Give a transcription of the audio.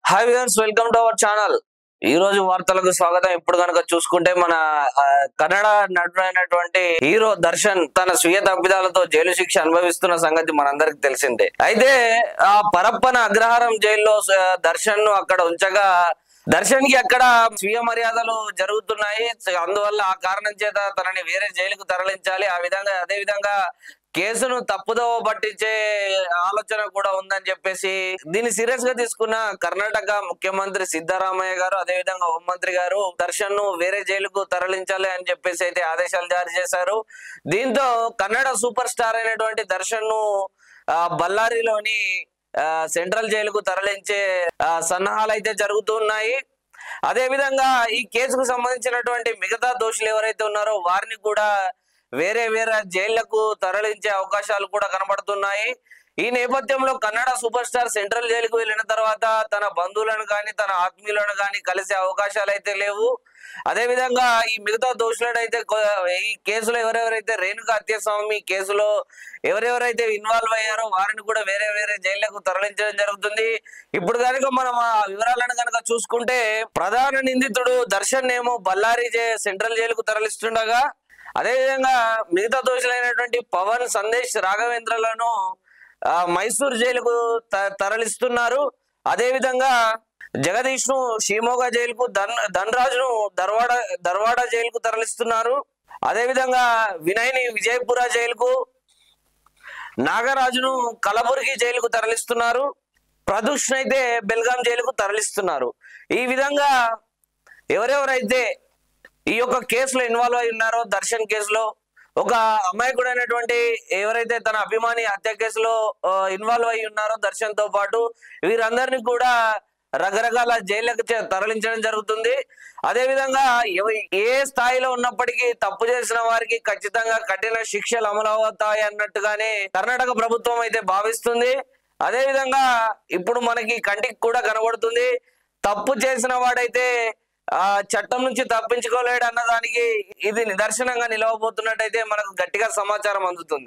hi viewers welcome to our channel ఈ రోజు వార్తలకు స్వాగతం ఇప్పుడు కనుక చూసుకుంటే మన ఆ, కన్నడ నటుడైనటువంటి హీరో దర్శన్ తన స్వీయ తప్పిదాలతో జైలు శిక్ష అనుభవిస్తున్న సంగతి మనందరికి తెలిసిందే అయితే ఆ పరప్పన అగ్రహారం జైల్లో స- దర్శన్ ను అక్కడ ఉంచగా దర్శన్ కి అక్కడ స్వీయ మర్యాదలు జరుగుతున్నాయి అందువల్ల ఆ కారణం చేత తనని వేరే జైలుకు తరలించాలి ఆ విధంగా అదే విధంగా కేసును తప్పుదోవ పట్టించే ఆలోచన కూడా ఉందని చెప్పేసి దీన్ని సీరియస్ గా తీసుకున్న కర్ణాటక ముఖ్యమంత్రి సిద్ధరామయ్య గారు అదే విధంగా హోంమంత్రి గారు దర్శన్ ను వేరే జైలుకు తరలించాలి అని చెప్పేసి అయితే ఆదేశాలు జారీ చేశారు దీంతో కన్నడ సూపర్ స్టార్ అయినటువంటి దర్శన్ ను ఆ, బళ్ళారిలోని ఆ, సెంట్రల్ జైలుకు తరలించే ఆ, సన్నాహాలు అయితే జరుగుతున్నాయి అదే విధంగా ఈ కేసుకు సంబంధించినటువంటి మిగతా దోషులు ఎవరైతే ఉన్నారో వారిని కూడా వేరే వేరే జైళ్లకు తరలించే అవకాశాలు కూడా కనబడుతున్నాయి ఈ నేపథ్యంలో కన్నడ సూపర్ స్టార్ సెంట్రల్ జైలుకు వెళ్ళిన తర్వాత తన బంధువులను కానీ తన ఆత్మీయులను కానీ కలిసే అవకాశాలు అయితే లేవు అదే విధంగా ఈ మిగతా దోషులను అయితే కొ- ఈ కేసులో ఎవరెవరైతే రేణుకా హత్యస్వామి కేసులో ఎవరెవరైతే ఇన్వాల్వ్ అయ్యారో వారిని కూడా వేరే వేరే జైళ్లకు తరలించడం జరుగుతుంది ఇప్పుడు కనుక మనం ఆ వివరాలను కనుక చూసుకుంటే ప్రధాన నిందితుడు దర్శన్ ఏమో బళ్ళారి జై- సెంట్రల్ జైలుకు తరలిస్తుండగా అదే విధంగా మిగతా దోషులైనటువంటి పవన్ సందేశ్ రాఘవేంద్రలను ఆ, మైసూర్ జైలుకు త- తరలిస్తున్నారు అదే విధంగా జగదీష్ ను షిమోగా జైలుకు ధన్ ధనరాజును దర్వాడ దర్వాడ జైలుకు తరలిస్తున్నారు అదే విధంగా వినయ్ ని విజయపుర జైలుకు నాగరాజును కలబుర్గి జైలుకు తరలిస్తున్నారు ప్రదూష్ అయితే బెల్గాం జైలుకు తరలిస్తున్నారు ఈ విధంగా ఎవరెవరైతే ఈ యొక్క కేసులో ఇన్వాల్వ్ అయి ఉన్నారో దర్శన్ కేసులో ఒక అమాయకుడైనటువంటి ఎవరైతే తన అభిమాని హత్య కేసులో ఇన్వాల్వ్ అయి ఉన్నారో దర్శన్ తో పాటు వీరందరినీ కూడా రకరకాల జైళ్ళకు చే- తరలించడం జరుగుతుంది అదే విధంగా ఎవ- ఏ స్థాయిలో ఉన్నప్పటికీ తప్పు చేసిన వారికి ఖచ్చితంగా కఠిన శిక్షలు అమలు అవుతాయి అన్నట్టుగానే కర్ణాటక ప్రభుత్వం అయితే భావిస్తుంది అదే విధంగా ఇప్పుడు మనకి కంటికి కూడా కనబడుతుంది తప్పు చేసిన వాడైతే ఆ చట్టం నుంచి తప్పించుకోలేడు అన్నదానికి ఇది నిదర్శనంగా నిలవబోతున్నట్టయితే మనకు గట్టిగా సమాచారం అందుతుంది